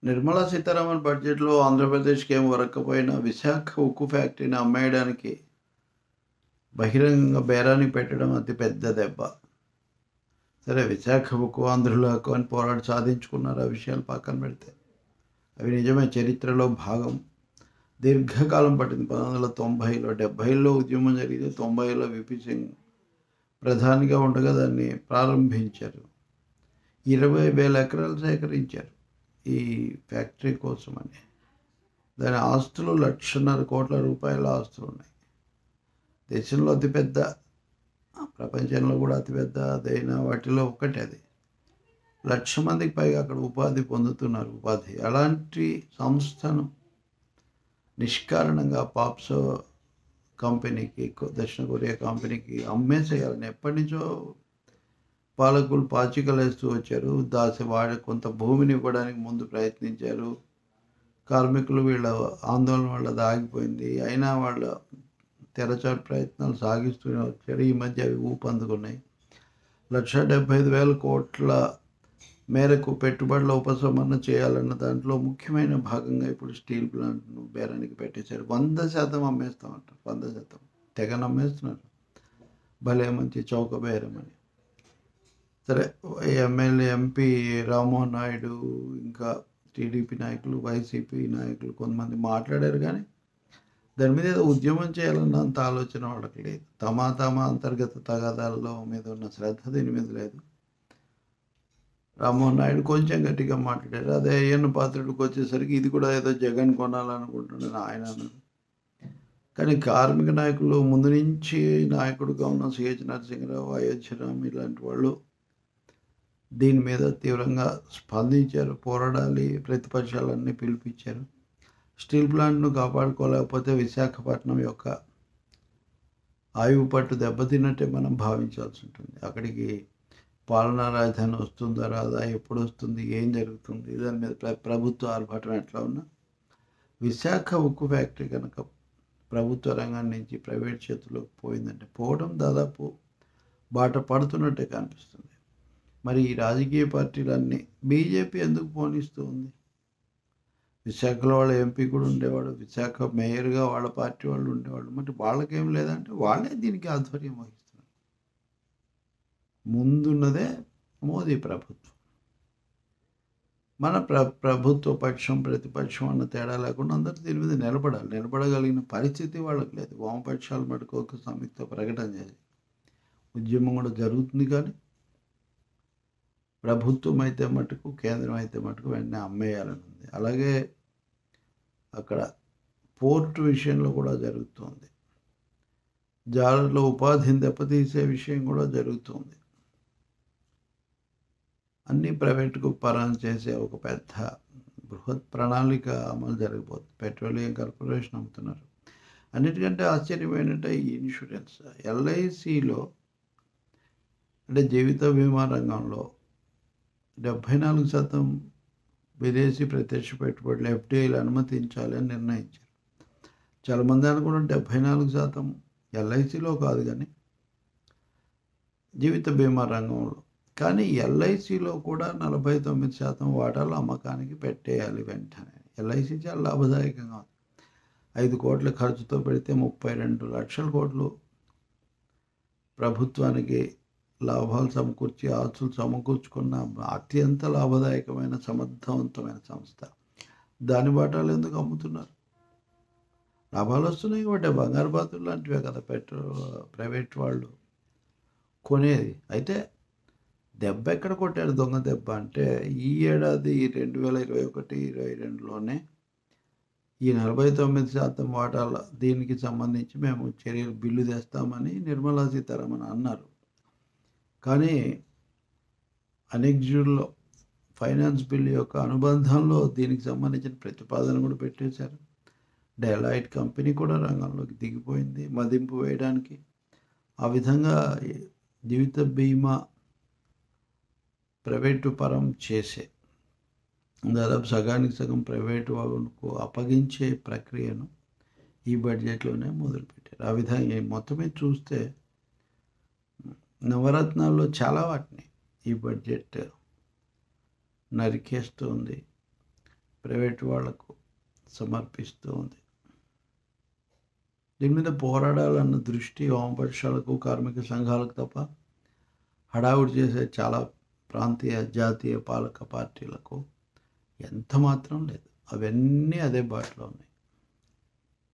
నిర్మలా సీతారామన్ బడ్జెట్‌లో ఆంధ్రప్రదేశ్‌కి ఏం ఒరక్కపోయినా విశాఖ ఉక్కు ఫ్యాక్టరీని అమ్మేయడానికి బహిరంగ బేరానికి పెట్టడం అతి పెద్ద దెబ్బ. సరే విశాఖ ఉక్కు ఆంధ్రుల హక్కు అని పోరాడి సాధించుకున్నారు. ఆ విషయాలు పక్కన పెడితే. అవి నిజమే చరిత్రలో భాగం. దీర్ఘకాలం పట్టింది. 1990లో, 70లో ఉద్యమం జరిగితే 90లో వీపీ సింగ్ ప్రధానిగా ఉండగా దాన్ని ప్రారంభించారు. 20,000 ఎకరాలు సేకరించారు. ఈ ఫ్యాక్టరీ కోసమని. దాని ఆస్తులు లక్షన్నర కోట్ల రూపాయల ఆస్తులున్నాయి. దేశంలో అతిపెద్ద ప్రపంచంలో కూడా అతిపెద్ద అదైన వాటిలో ఒకటి అది. లక్ష మందికి పైగా అక్కడ ఉపాధి పొందుతున్నారు. ఉపాధి. అలాంటి సంస్థను నిష్కారణంగా పాప్సో కంపెనీకి దక్షిణ కొరియా కంపెనీకి అమ్మేసేయాలని ఎప్పటినుంచో పాలకులు పాచికలేస్తూ వచ్చారు. దాసి వాడి కొంత భూమిని ఇవ్వడానికి ముందు ప్రయత్నించారు. కార్మికులు వీళ్ళ ఆందోళన వల్ల అది ఆగిపోయింది. అయినా వాళ్ళ తెరచాటు ప్రయత్నాలు సాగిస్తూనే వచ్చారు. ఈ మధ్య అవి ఊపందుకున్నాయి. 1,75,000 కోట్ల మేరకు పెట్టుబడుల ఉపసంహరణ చేయాలన్న దాంట్లో ముఖ్యమైన భాగంగా ఇప్పుడు స్టీల్ ప్లాంట్‌ను బేరానికి పెట్టేశారు. 100% అమ్మేస్తామంటారు. 100% తెగ నమ్మేస్తున్నారు. భలే మంచి చౌక బేరం అని. సరే ఎమ్మెల్యే, ఎంపీ రామ్మోహన్ నాయుడు ఇంకా టీడీపీ నాయకులు, వైసీపీ నాయకులు కొంతమంది మాట్లాడారు గానీ, దాని మీద ఏదో ఉద్యమం చేయాలన్నంత ఆలోచన వాళ్ళకి లేదు. తమ తమ అంతర్గత తగాదాల్లో మీద ఉన్న శ్రద్ధ దీని మీద లేదు. రామ్మోహన్ నాయుడు కొంచెం గట్టిగా మాట్లాడారు. అదే అయ్యన్న పాత్రుడికి వచ్చేసరికి ఇది కూడా ఏదో జగన్ కొనాలనుకుంటున్నాడని ఆయన అన్నారు. కానీ కార్మిక నాయకులు ముందు నుంచి నాయకుడిగా ఉన్న సిహెచ్ నరసింహరావు, అయోధ్యరామ్ ఇలాంటి వాళ్ళు దీని మీద తీవ్రంగా స్పందించారు. పోరాడాలి, ప్రతిపక్షాలన్నీ పిలిపించారు. స్టీల్ ప్లాంట్‌ను కాపాడుకోలేకపోతే విశాఖపట్నం యొక్క ఆయువు పట్టు దెబ్బతిన్నట్టే మనం భావించాల్సి ఉంటుంది. అక్కడికి పాలనా రాజధాని వస్తుందా? రాదా? ఎప్పుడొస్తుంది? ఏం జరుగుతుంది? దాని మీద ప్ర ప్రభుత్వ ఆర్భాటం ఎట్లా ఉన్నా విశాఖ ఉక్కు ఫ్యాక్టరీ కనుక ప్రభుత్వ రంగం నుంచి ప్రైవేట్ చేతుల్లోకి పోయిందంటే పోవడం దాదాపు బాట పడుతున్నట్టే కనిపిస్తుంది. మరి ఈ రాజకీయ పార్టీలన్నీ బీజేపీ ఎందుకు పోనిస్తూ ఉంది? విశాఖలో వాళ్ళ ఎంపీ కూడా ఉండేవాడు. విశాఖ మేయర్‌గా వాళ్ళ పార్టీ వాళ్ళు ఉండేవాళ్ళు. మరి వాళ్ళకేం లేదంటే వాళ్ళే దీనికి ఆధ్వర్యం వహిస్తున్నారు. ముందున్నదే మోదీ ప్రభుత్వం. మన ప్ర ప్రభుత్వ పక్షం, ప్రతిపక్షం అన్న తేడా లేకుండా అందరూ దీని మీద నిలబడాలి. నిలబడగలిగిన పరిస్థితి వాళ్ళకి లేదు. వామపక్షాలు మటుకు ఒక సంయుక్త ప్రకటన చేసి ఉద్యమం కూడా జరుగుతుంది కానీ ప్రభుత్వం అయితే మటుకు, కేంద్రం అయితే మటుకు వెంటనే అమ్మేయాలని ఉంది. అలాగే అక్కడ పోర్ట్ విషయంలో కూడా జరుగుతోంది. జాలర్ల ఉపాధిని దెబ్బతీసే విషయం కూడా జరుగుతుంది. అన్నీ ప్రైవేట్‌కు పరం చేసే ఒక పెద్ద బృహత్ ప్రణాళిక అమలు జరగబోతుంది. పెట్రోలియం కార్పొరేషన్ అమ్ముతున్నారు. అన్నిటికంటే ఆశ్చర్యం ఏంటంటే ఈ ఇన్సూరెన్స్. ఎల్ఐసిలో అంటే జీవిత బీమా రంగంలో 74% విదేశీ ప్రత్యక్ష పెట్టుబడులు ఎఫ్‌డిఐలు అనుమతించాలి అని నిర్ణయించారు. చాలామంది అనుకున్నారు 74% ఎల్ఐసిలో కాదు గానీ జీవిత బీమా రంగంలో. కానీ ఎల్ఐసిలో కూడా 49% వాటాలు అమ్మకానికి పెట్టేయాలి వెంటనే. ఎల్ఐసి చాలా లాభదాయకంగా ఉంది. 5,00,00,000 ఖర్చుతో పెడితే 32,00,000 కోట్లు ప్రభుత్వానికి లాభాలు సమకూర్చి, ఆస్తులు సమకూర్చుకున్న అత్యంత లాభదాయకమైన, సమర్థవంతమైన సంస్థ. దాని వాటాలు ఎందుకు అమ్ముతున్నారు? లాభాలు వస్తున్నాయి కాబట్టే బంగారు బాతులు లాంటివే కదా పెట్రో ప్రైవేట్ వాళ్ళు కొనేది. అయితే దెబ్బ ఎక్కడ కొట్టారు దొంగ దెబ్బ అంటే ఈ ఏడాది 2021, 22లోనే ఈ 49% వాటాల దీనికి సంబంధించి మేము చర్యలు బిల్లు తెస్తామని నిర్మలా సీతారామన్ అన్నారు. కానీ అనెక్స్డ్‌లో ఫైనాన్స్ బిల్ యొక్క అనుబంధంలో దీనికి సంబంధించిన ప్రతిపాదన కూడా పెట్టేశారు. డెలాయిట్ కంపెనీ కూడా రంగంలోకి దిగిపోయింది మదింపు వేయడానికి. ఆ విధంగా జీవిత బీమా ప్రైవేటు పరం చేసే దాదాపు సగానికి సగం ప్రైవేటు వాళ్ళకు అప్పగించే ప్రక్రియను ఈ బడ్జెట్‌లోనే మొదలుపెట్టారు. ఆ విధంగా మొత్తం మీద చూస్తే నవరత్నాల్లో చాలా వాటిని ఈ బడ్జెట్ నరికేస్తుంది. ప్రైవేట్ వాళ్లకు సమర్పిస్తూ ఉంది దీని మీద పోరాడాలన్న దృష్టి వామపక్షాలకు కార్మిక సంఘాలకు తప్ప హడావుడి చేసే చాలా ప్రాంతీయ జాతీయ పాలక పార్టీలకు ఎంత మాత్రం లేదు అవన్నీ అదే బాటలో ఉన్నాయి